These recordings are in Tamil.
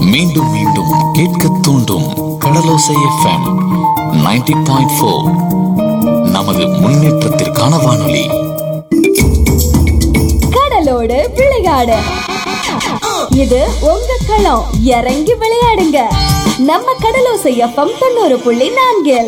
மீண்டும் மீண்டும் கேட்க தூண்டும் கடலோசை எஃப்எம் 90.4 பாயிண்ட் ஃபோர் நமது முன்னேற்றத்திற்கான வானொலி கடலோடு விளையாடு இது உங்க களம் இறங்கி விளையாடுங்க நம்ம கடலோசை எஃப்எம் தொண்ணூறு புள்ளி நான்கில்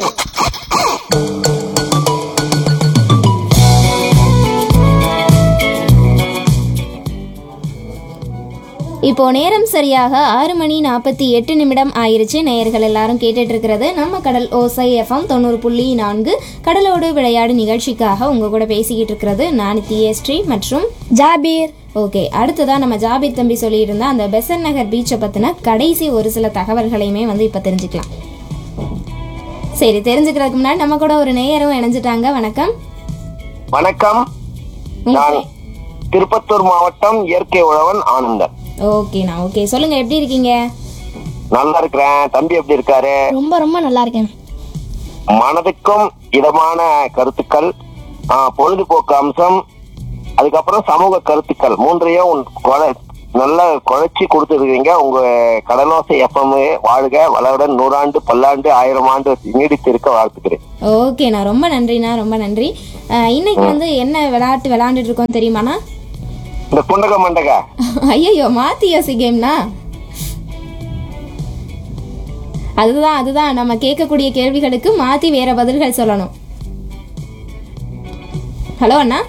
இப்போ நேரம் சரியாக ஆறு மணி நாற்பத்தி எட்டு நிமிடம் ஆயிருச்சு நேயர்கள் எல்லாரும் கேட்டுட்டு இருக்கிறது நம்ம கடல் ஓசை எஃப்எம் தொண்ணூறு புள்ளி நான்கு கடலோடு விளையாடு நிகழ்ச்சிக்காக உங்க கூட பேசிக்கிட்டு இருக்கிறது நான் தியஸ்ரீ மற்றும் ஜாபீர் ஓகே அடுத்ததான் நம்ம ஜாபிர் தம்பி சொல்லியிருந்த அந்த பெசன் நகர் பீச்சை பற்றின கடைசி ஒரு சில தகவல்களையுமே வந்து இப்போ தெரிஞ்சுக்கலாம் சரி தெரிஞ்சுக்கிறதுக்கு முன்னாடி நம்ம கூட ஒரு நேயரும் இணைஞ்சிட்டாங்க வணக்கம் வணக்கம் நான் திருப்பத்தூர் மாவட்டம் இயற்கை உழவன் ஆனந்தன் ஓகேண்ணா ஓகே சொல்லுங்க எப்படி இருக்கீங்க நல்லா இருக்கிறேன் தம்பி எப்படி இருக்காரு ரொம்ப ரொம்ப நல்லா இருக்கேன் மனதுக்கும் இதமான கருத்துக்கள் ஆ, பொழுதுபோக்கு அம்சம் அதுக்கப்புறம் சமூக கருத்துக்கள் மூன்றையும் உன் கொலை- நல்லா குழைச்சி கொடுத்துருக்கீங்க உங்க கடலோசை எஃப்எம் வாழ்க வளவுடன் நூறாண்டு பல்லாண்டு ஆயிரம் ஆண்டு நீடித்து இருக்க வாழ்த்துக்கிறேன் ஓகேண்ணா ரொம்ப நன்றிண்ணா ரொம்ப நன்றி அஹ், இன்னைக்கு வந்து என்ன விளையாட்டு விளையாண்டுட்டு இருக்கோம் தெரியுமாண்ணா இந்த புண்டக மண்டக ஐயோ மாத்தி யோசி கேம்னா அதுதான் அதுதான் நம்ம கேட்கக்கூடிய கேள்விகளுக்கு மாத்தி வேற பதில்கள் சொல்லணும் ஹலோ அண்ணா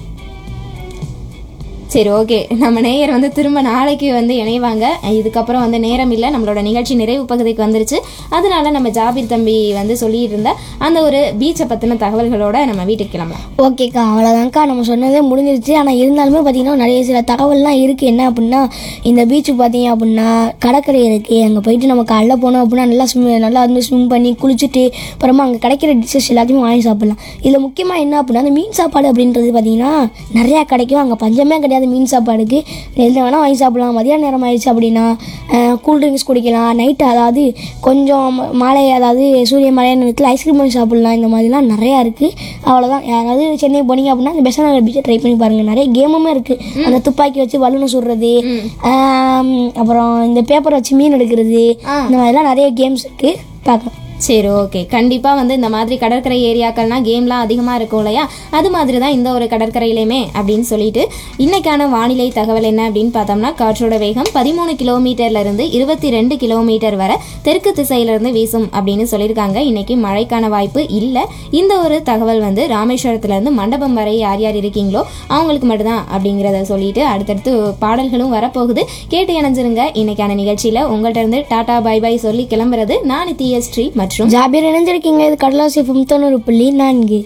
சரி ஓகே நம்ம நேயர் வந்து திரும்ப நாளைக்கு வந்து இணைவாங்க இதுக்கப்புறம் வந்து நேரம் இல்லை நம்மளோட நிகழ்ச்சி நிறைவு பகுதிக்கு வந்துருச்சு அதனால நம்ம ஜாபீர் தம்பி வந்து சொல்லிட்டு இருந்த அந்த ஒரு பீச்சை பற்றின தகவல்களோட நம்ம வீட்டுக்கு கிளம்பலாம் ஓகேக்கா அவ்வளோதான்க்கா நம்ம சொன்னதே முடிஞ்சிருச்சு ஆனால் இருந்தாலுமே பார்த்தீங்கன்னா நிறைய சில தகவல்லாம் இருக்குது என்ன அப்படின்னா இந்த பீச்சுக்கு பார்த்தீங்க அப்படின்னா கடற்கரை இருக்குது அங்கே போயிட்டு நம்ம காலைல போனோம் அப்படின்னா நல்லா ஸ்விம் நல்லா வந்து ஸ்விம் பண்ணி குளிச்சுட்டு அப்புறமா அங்கே கிடைக்கிற டிஷ்ஷஸ் எல்லாத்தையுமே வாங்கி சாப்பிடலாம் இதில் முக்கியமாக என்ன அப்படின்னா அந்த மீன் சாப்பாடு அப்படின்றது பார்த்தீங்கன்னா நிறையா கிடைக்கும் அங்கே பஞ்சமே கிடையாது மீன் சாப்பாடுக்கு எந்த வேணால் வாங்கி சாப்பிடலாம் மதியான நேரம் ஆயிடுச்சு அப்படின்னா கூல் ட்ரிங்க்ஸ் குடிக்கலாம் நைட்டு அதாவது கொஞ்சம் மாலை அதாவது சூரிய மலையான நேரத்தில் ஐஸ்கிரீம் வாங்கி சாப்பிடலாம் இந்த மாதிரிலாம் நிறையா இருக்குது அவ்வளோதான் யாராவது சென்னை போனீங்க அப்படின்னா இந்த பெசன் நகர் பீச்சை ட்ரை பண்ணி பாருங்கள் நிறைய கேமுமே இருக்குது அந்த துப்பாக்கி வச்சு வல்லுன்னு சுடுறது ஆம், அப்புறம் இந்த பேப்பர் வச்சு மீன் எடுக்கிறது இந்த மாதிரிலாம் நிறைய கேம்ஸ் இருக்குது பார்க்கலாம் சரி ஓகே கண்டிப்பாக வந்து இந்த மாதிரி கடற்கரை ஏரியாக்கள்னா கேம்லாம் அதிகமாக இருக்கும் இல்லையா அது மாதிரி தான் இந்த ஒரு கடற்கரையிலையுமே அப்படின்னு சொல்லிட்டு இன்னைக்கான வானிலை தகவல் என்ன அப்படின்னு பார்த்தோம்னா காற்றோட வேகம் பதிமூணு கிலோமீட்டர்ல இருந்து இருபத்தி ரெண்டு கிலோமீட்டர் வரை தெற்கு திசையிலிருந்து வீசும் அப்படின்னு சொல்லியிருக்காங்க இன்னைக்கு மழைக்கான வாய்ப்பு இல்லை இந்த ஒரு தகவல் வந்து ராமேஸ்வரத்துலேருந்து மண்டபம் வரை யார் யார் இருக்கீங்களோ அவங்களுக்கு மட்டும்தான் அப்படிங்கிறத சொல்லிட்டு அடுத்தடுத்து பாடல்களும் வரப்போகுது கேட்டு இணைஞ்சிருங்க இன்னைக்கான நிகழ்ச்சியில் உங்கள்கிட்ட இருந்து டாடா பை பை சொல்லி கிளம்புறது நான் டிஎஸ்ட்ரி மற்றும் ஜாபீர் இணைஞ்சிருக்கீங்க இது கடலாசி தொண்ணூறு புள்ளி நான்கு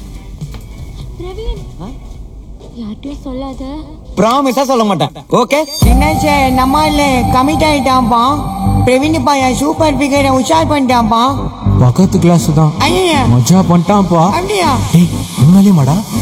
ப்ராமிஸா சொல்ல மாட்டேன் ஓகே தினேஷ் நம்ம இல்ல கமிட் ஆயிட்டான்ப்பா பிரவீன் பையன் சூப்பர் பிகரை உஷார் பண்ணிட்டான்ப்பா பக்கத்து கிளாஸ் தான் ஐயா மஜா பண்ணிட்டான்ப்பா அப்படியா டேய் உண்மையிலேயே மாடா